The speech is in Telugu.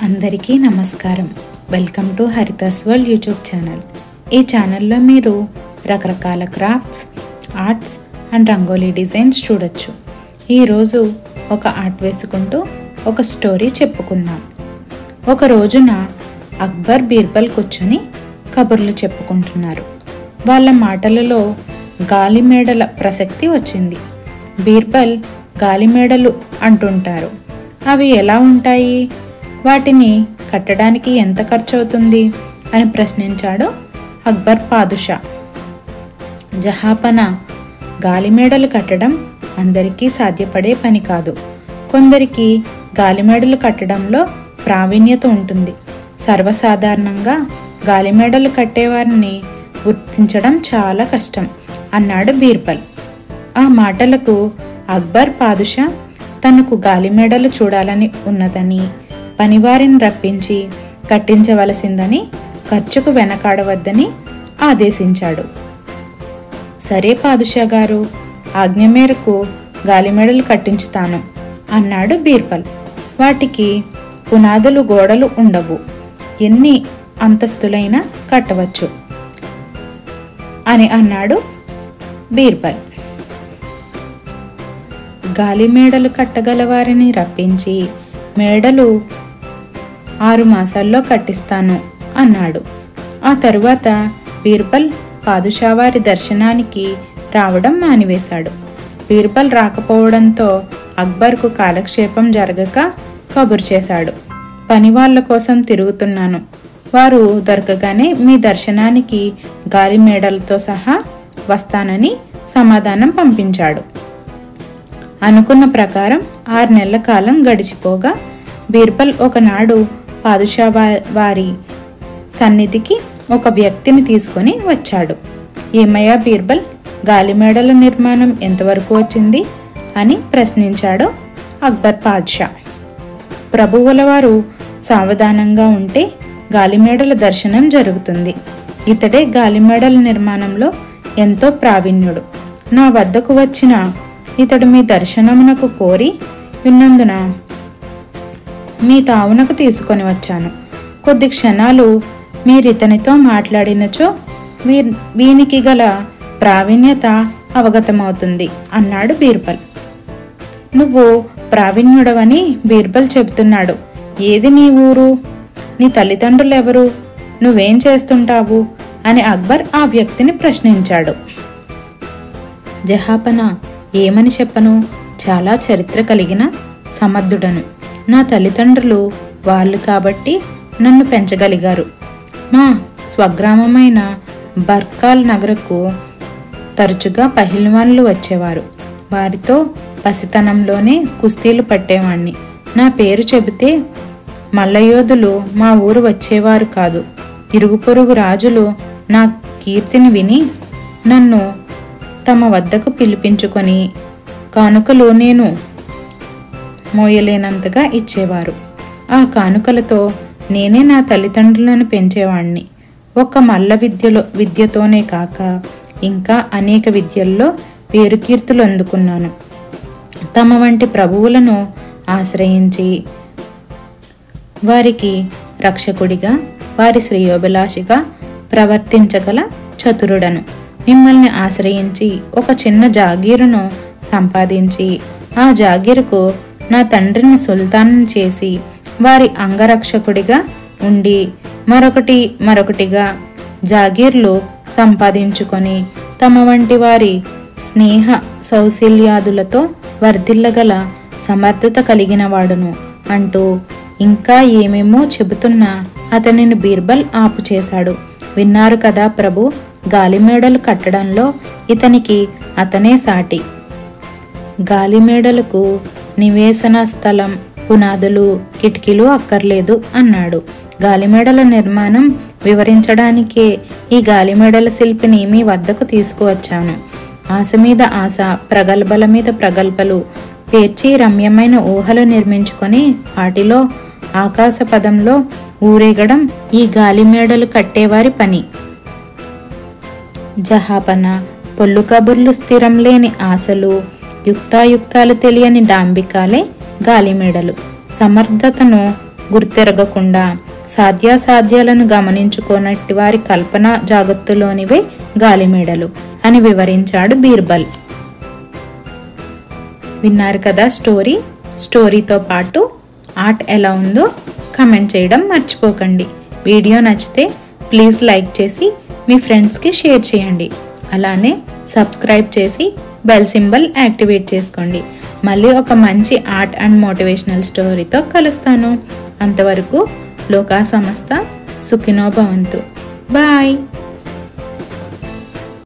అందరికీ నమస్కారం welcome to Haritha's world YouTube channel ఈ ఛానల్లో మీరు రకరకాల crafts arts and rangoli designs చూడొచ్చు ఈరోజు ఒక ఆర్ట్ వేసుకుంటూ ఒక స్టోరీ చెప్పుకుందాం ఒక రోజున అక్బర్ బీర్బల్ కూర్చొని కబుర్లు చెప్పుకుంటున్నారు వాళ్ళ మాటలలో గాలిమేడల ప్రసక్తి వచ్చింది బీర్బల్ గాలిమేడలు అంటుంటారు అవి ఎలా ఉంటాయి వాటిని కట్టడానికి ఎంత ఖర్చు అవుతుంది అని ప్రశ్నించాడు అక్బర్ పాదుషా జహాపన గాలిమేడలు కట్టడం అందరికీ సాధ్యపడే పని కాదు కొందరికి గాలిమేడలు కట్టడంలో ప్రావీణ్యత ఉంటుంది సర్వసాధారణంగా గాలిమేడలు కట్టేవారిని గుర్తించడం చాలా కష్టం అన్నాడు బీర్బల్ ఆ మాటలకు అక్బర్ పాదుషా తనకు గాలిమేడలు చూడాలని ఉన్నదని పనివారిని రప్పించి కట్టించవలసిందని ఖర్చుకు వెనకాడవద్దని ఆదేశించాడు సరే పాదుషా గారు ఆజ్ఞ మేరకు గాలిమేడలు కట్టించుతాను అన్నాడు బీర్బల్ వాటికి పునాదులు గోడలు ఉండవు ఎన్ని అంతస్తులైనా కట్టవచ్చు అని అన్నాడు బీర్బల్ గాలి మేడలు కట్టగలవారిని రప్పించి మేడలు ఆరు మాసాల్లో కట్టిస్తాను అన్నాడు ఆ తరువాత బీర్బల్ పాదుషావారి దర్శనానికి రావడం మానివేశాడు బీర్బల్ రాకపోవడంతో అక్బర్కు కాలక్షేపం జరగక కబురు చేశాడు పని వాళ్ళ కోసం తిరుగుతున్నాను వారు దొరకగానే మీ దర్శనానికి గాలి మేడలతో సహా వస్తానని సమాధానం పంపించాడు అనుకున్న ప్రకారం ఆరు నెలల కాలం గడిచిపోగా బీర్బల్ ఒకనాడు పాదుషా వా- వారి సన్నిధికి ఒక వ్యక్తిని తీసుకొని వచ్చాడు ఏమయ్యా బీర్బల్ గాలిమేడల నిర్మాణం ఎంతవరకు వచ్చింది అని ప్రశ్నించాడు అక్బర్ పాద్షా ప్రభువుల వారు సావధానంగా ఉంటే గాలిమేడల దర్శనం జరుగుతుంది ఇతడే గాలిమేడల నిర్మాణంలో ఎంతో ప్రావీణ్యుడు నా వద్దకు వచ్చిన ఇతడు మీ దర్శనమునకు కోరి ఉన్నందున మీ తావునకు తీసుకొని వచ్చాను కొద్ది క్షణాలు మీరితనితో మాట్లాడినచో వీ వీనికి గల ప్రావీణ్యత అవగతమవుతుంది అన్నాడు బీర్బల్ నువ్వు ప్రావీణ్యుడవని బీర్బల్ చెబుతున్నాడు ఏది నీ ఊరు నీ తల్లిదండ్రులు ఎవరు నువ్వేం చేస్తుంటావు అని అక్బర్ ఆ వ్యక్తిని ప్రశ్నించాడు జహాపన ఏమని చెప్పను చాలా చరిత్ర కలిగిన సమర్థుడను నా తల్లిదండ్రులు వాళ్ళు కాబట్టి నన్ను పెంచగలిగారు మా స్వగ్రామమైన బర్కాల్ నగరకు తరచుగా పహిల్వాన్లు వచ్చేవారు వారితో పసితనంలోనే కుస్తీలు పట్టేవాణ్ణి నా పేరు చెబితే మల్లయోధులు మా ఊరు వచ్చేవారు కాదు ఇరుగు పొరుగు రాజులు నా కీర్తిని విని నన్ను తమ వద్దకు పిలిపించుకొని కానుకలు నేను మోయలేనంతగా ఇచ్చేవారు ఆ కానుకలతో నేనే నా తల్లిదండ్రులను పెంచేవాణ్ణి ఒక్క మల్ల విద్యలో విద్యతోనే కాక ఇంకా అనేక విద్యల్లో పేరుకీర్తులు అందుకున్నాను తమ వంటి ప్రభువులను ఆశ్రయించి వారికి రక్షకుడిగా వారి శ్రేయోభిలాషిగా ప్రవర్తించగల చతురుడను మిమ్మల్ని ఆశ్రయించి ఒక చిన్న జాగీరును సంపాదించి ఆ జాగీరుకు నా తండ్రిని సుల్తాన్ చేసి వారి అంగరక్షకుడిగా ఉండి మరొకటి మరొకటిగా జాగీర్లు సంపాదించుకొని తమ వంటి వారి స్నేహ సౌశల్యాదులతో వర్ధిల్లగల సమర్థత కలిగిన వాడును అంటూ ఇంకా ఏమేమో చెబుతున్నా అతనిని బీర్బల్ ఆపు చేశాడు విన్నారు కదా ప్రభు గాలిమేడలు కట్టడంలో ఇతనికి అతనే సాటి గాలిమేడలకు నివేశన స్థలం పునాదులు కిటికీలు అక్కర్లేదు అన్నాడు గాలిమేడల నిర్మాణం వివరించడానికే ఈ గాలిమేడల శిల్పిని మీ వద్దకు తీసుకువచ్చాను ఆశ మీద ఆశ ప్రగల్భల మీద ప్రగల్భలు పేర్చి రమ్యమైన ఊహలు నిర్మించుకొని వాటిలో ఆకాశ పదంలో ఊరేగడం ఈ గాలిమేడలు కట్టేవారి పని జహాపన పొల్లు కబుర్లు స్థిరం లేని ఆశలు యుక్తాయుక్తాలు తెలియని డాంబికాలే గాలిమేడలు సమర్థతను గుర్తెరగకుండా సాధ్యాసాధ్యాలను గమనించుకోనట్టి వారి కల్పన జాగత్తులోనివే గాలిమేడలు అని వివరించాడు బీర్బల్ విన్నారు కదా స్టోరీ స్టోరీతో పాటు ఆర్ట్ ఎలా ఉందో కమెంట్ చేయడం మర్చిపోకండి వీడియో నచ్చితే ప్లీజ్ లైక్ చేసి మీ ఫ్రెండ్స్కి షేర్ చేయండి అలానే సబ్స్క్రైబ్ చేసి బెల్ సింబల్ యాక్టివేట్ చేసుకోండి మళ్ళీ ఒక మంచి ఆర్ట్ అండ్ మోటివేషనల్ స్టోరీతో కలుస్తాను అంతవరకు లోకా సంస్థ సుఖినో భవంతు బాయ్